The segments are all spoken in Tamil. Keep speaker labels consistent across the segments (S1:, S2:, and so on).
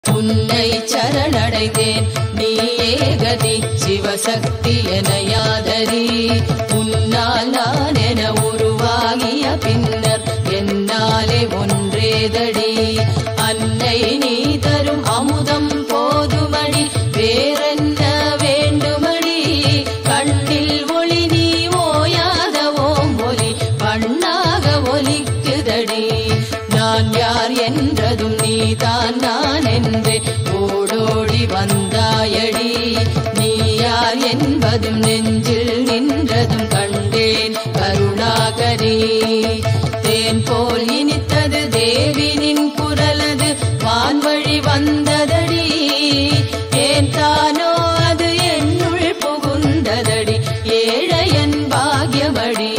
S1: உன்னை சரணடைந்தேன் நீயே கதி சிவசக்தி என யாதரி உன்னால் நான் என உருவாகிய பின்னர் என்னாலே ஒன்றேதடி அன்னை நீ தரும் அமுதம் போதுமடி வேறென்ன வேண்டுமடி கண்ணில் ஒளி நீ ஓயாத ஓம் ஒலி பண்ணாக ஒலிக்குதடி நான் யார் என்றதும் நீதான் நான் என்று ஓடோடி வந்தாயடி நீ யார் என்பதும் நெஞ்சில் நின்றதும் கண்டேன் கருணாகரி தேன் போல் இனித்தது தேவினின் குரலது வான்வழி வந்ததடி ஏன் தானோ அது என்னுள் புகுந்ததடி ஏழையன் பாக்யமடி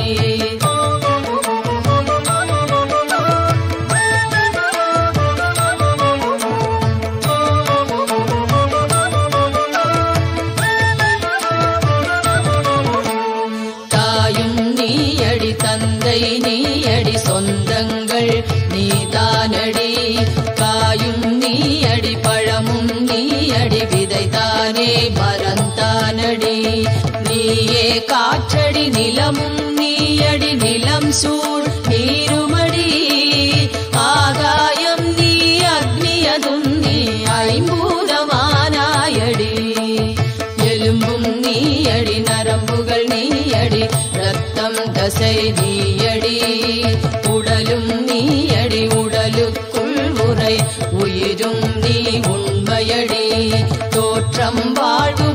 S1: தாயும் நீயடி தந்தை நீயடி சொந்தங்கள் நீதானடி காயும் நீயடி பழமும் நீயடி விதைதானே மரந்தானடி நீயே காற்றடி நிலமும் நீயடி நிலம் சூழ் நீருமடி ஆகாயம் நீ அக்னியதும் நீ ஐம்பூதமானாயடி எலும்பும் நீயடி நரம்புகள் நீயடி ரத்தம் தசை நீயடி உடலும் நீயடி உடலுக்குள் உரை உயிரும் நீ உண்மையடி தோற்றம் வாழ்வு